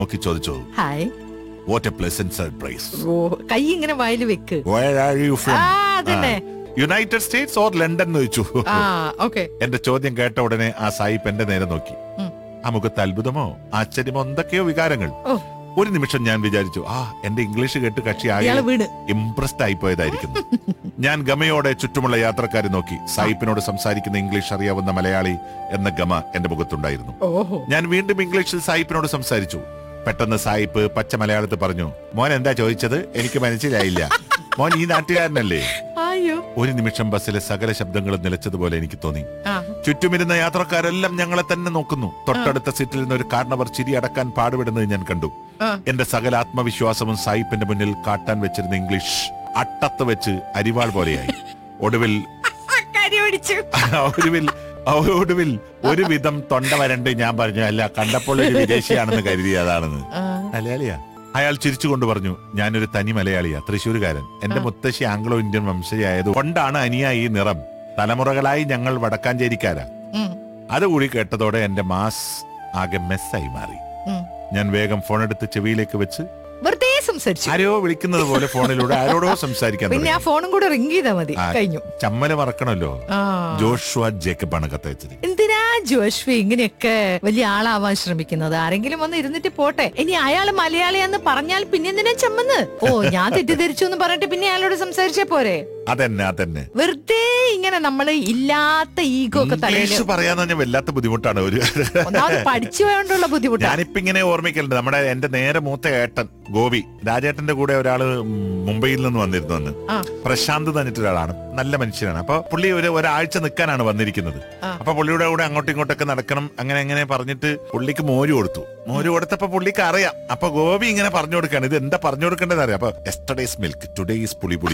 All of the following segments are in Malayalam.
നോക്കി ചോദിച്ചു hi what a pleasant surprise ഓ കൈ ഇങ്ങനെ വായിൽ വെക്ക് Where are you from? ആ അതന്നെ യുണൈറ്റഡ് സ്റ്റേറ്റ്സ് ഓർ ലണ്ടൻ എന്ന് ചോദിച്ചു ആ ഓക്കെ എന്റെ ചോദ്യം കേട്ട ഉടനെ ആ സായിപ്പ് എന്റെ നേരെ നോക്കി ഉം. ആ മുഖത്ത് അത്ഭുതമോ ആശ്ചര്യമോ എന്തൊക്കെയോ വികാരങ്ങൾ ഓ ഒരു നിമിഷം ഞാൻ വിചാരിച്ചു ആ എന്റെ ഇംഗ്ലീഷ് കേട്ട് കക്ഷി ആകെ ഇയാള് വീണ് ഇംപ്രസ്ഡ് ആയി പോയതായിരിക്കുന്നു ഞാൻ ഗമയോടെ ചുറ്റുമുള്ള യാത്രക്കാരെ നോക്കി സായിപ്പിനോട് സംസാരിക്കുന്ന ഇംഗ്ലീഷ് അറിയാവുന്ന മലയാളി എന്ന ഗമ എന്റെ മുഖത്തുണ്ടായിരുന്നു ഓഹോ ഞാൻ വീണ്ടും ഇംഗ്ലീഷിൽ സായിപ്പിനോട് സംസാരിച്ചു പെട്ടെന്ന് സായിപ്പ് പച്ച മലയാളത്തിൽ പറഞ്ഞു മോൻ എന്താ ചോദിച്ചത് എനിക്ക് മനസ്സിലായില്ല മോൻ ഈ നാട്ടുകാരനല്ലേ അയ്യോ ഒരു നിമിഷം ബസ്സിലെ സകല ശബ്ദങ്ങളും നിലച്ചതുപോലെ എനിക്ക് തോന്നി ആ ചുറ്റുമിരുന്ന യാത്രക്കാരെല്ലാം ഞങ്ങളെ തന്നെ നോക്കുന്നു തൊട്ടടുത്ത സീറ്റിൽ നിന്ന് ഒരു കാരണവർ ചിരി അടക്കാൻ പാടുപെടുന്നത് ഞാൻ കണ്ടു ആ. എന്റെ സകല ആത്മവിശ്വാസവും സായിപ്പിന്റെ മുന്നിൽ കാട്ടാൻ വെച്ചിരുന്ന ഇംഗ്ലീഷ് അട്ടത്ത് വെച്ച് അരിവാൾ പോലെയായി ഒടുവിൽ കരി പിടിച്ചു ഒടുവിൽ ഒടുവിൽ ഒരു വിധം തൊണ്ട വരണ്ട് ഞാൻ പറഞ്ഞു അല്ല കണ്ടപ്പോൾ ഒരു വിദേശിയാണെന്ന് കരുതി അതാണെന്ന് ആ, മലയാളിയാ അയാൾ ചിരിച്ചുകൊണ്ട് പറഞ്ഞു ഞാനൊരു തനി മലയാളിയാ തൃശ്ശൂരുകാരൻ എന്റെ മുത്തശ്ശി ആംഗ്ലോ ഇന്ത്യൻ വംശജയായത് കൊണ്ടാണ് അനിയ ഈ നിറം തലമുറകളായി ഞങ്ങൾ വടക്കാഞ്ചേരിക്കാരാ ഉം, അതുകൂടി കേട്ടതോടെ എന്റെ മാസ് ആകെ മെസ്സായി മാറി ഉം. ഞാൻ വേഗം ഫോൺ എടുത്ത് ചെവിയിലേക്ക് വെച്ച് വെറുതെ സംസാരിച്ചു ആരോ വിളിക്കുന്നത് പോലെ ഫോണിലൂടെ ആരോടോ സംസാരിക്കാൻ പിന്നെ ആ തുടങ്ങി. ഫോണും കൂടെ റിങ് ചെയ്താ മതി ആ, കഴിഞ്ഞു ചമ്മല് മറക്കണല്ലോ ആ ജോഷുവ ജേക്കബ് ആണ് കത്തയച്ചത് എന്തിനാ ജോഷ്വി ഇങ്ങനെയൊക്കെ വലിയ ആളാവാൻ ശ്രമിക്കുന്നത് ആരെങ്കിലും വന്ന് ഇരുന്നിട്ട് പോട്ടെ ഇനി അയാള് മലയാളിയാന്ന് പറഞ്ഞാൽ പിന്നെ എന്തിനാ ചമ്മന്ന് ഓ ഞാൻ തെറ്റിദ്ധരിച്ചു എന്ന് പറഞ്ഞിട്ട് പിന്നെ അയാളോട് സംസാരിച്ചേ പോരെ അതന്നെ അതന്നെ വെറുതെ ഇങ്ങനെ നമ്മള് ഇല്ലാത്ത ഈഗോ ഒക്കെ തലയിൽ ഇംഗ്ലീഷ് പറയാന്ന് പറഞ്ഞാൽ വല്ലാത്ത ബുദ്ധിമുട്ടാണ് ഒരു ഒന്നാമത് പഠിച്ചു പോയോണ്ടുള്ള ബുദ്ധിമുട്ടാണ് ഞാനിപ്പോ ഇങ്ങനെ ഓർമ്മിക്കലുണ്ട് നമ്മുടെ എന്റെ നേരെ മൂത്ത ഏട്ടൻ ഗോപി രാജേട്ടന്റെ കൂടെ ഒരാള് മുംബൈയിൽ നിന്ന് വന്നിരുന്നു അന്ന് ആ. പ്രശാന്ത് എന്ന് പറഞ്ഞിട്ട് ഒരാളാണ് നല്ല മനുഷ്യനാണ് അപ്പൊ പുള്ളി ഒരു ഒരാഴ്ച നിൽക്കാനാണ് വന്നിരിക്കുന്നത് ആ. അപ്പൊ പുള്ളിയുടെ കൂടെ അങ്ങോട്ടും ഇങ്ങോട്ടൊക്കെ നടക്കണം അങ്ങനെ അങ്ങനെ പറഞ്ഞിട്ട് പുള്ളിക്ക് മോര് കൊടുത്തു മോര് കൊടുത്തപ്പോ പുള്ളിക്ക് അറിയാം അപ്പൊ ഗോപി ഇങ്ങനെ പറഞ്ഞു കൊടുക്കാണ് ഇത് എന്താ പറഞ്ഞു കൊടുക്കേണ്ടത് അറിയാം അപ്പൊ എസ്റ്റർഡേസ് മിൽക്ക് ടുഡേസ് പുളി പുളി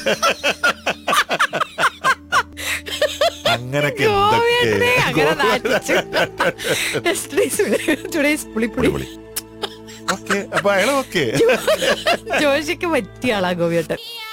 അങ്ങനൊക്കെ ഗോപിയേട്ടനെ അങ്ങനെ എന്തൊക്കെ നാട്ടിച്ചു. Yesterday's today's പുളി പുളി പുളി പുളി ഓക്കെ അപ്പൊ അയാൾ ഓക്കെ ജോഷിക്ക് പറ്റിയ ആളാ ഗോപിയേട്ടൻ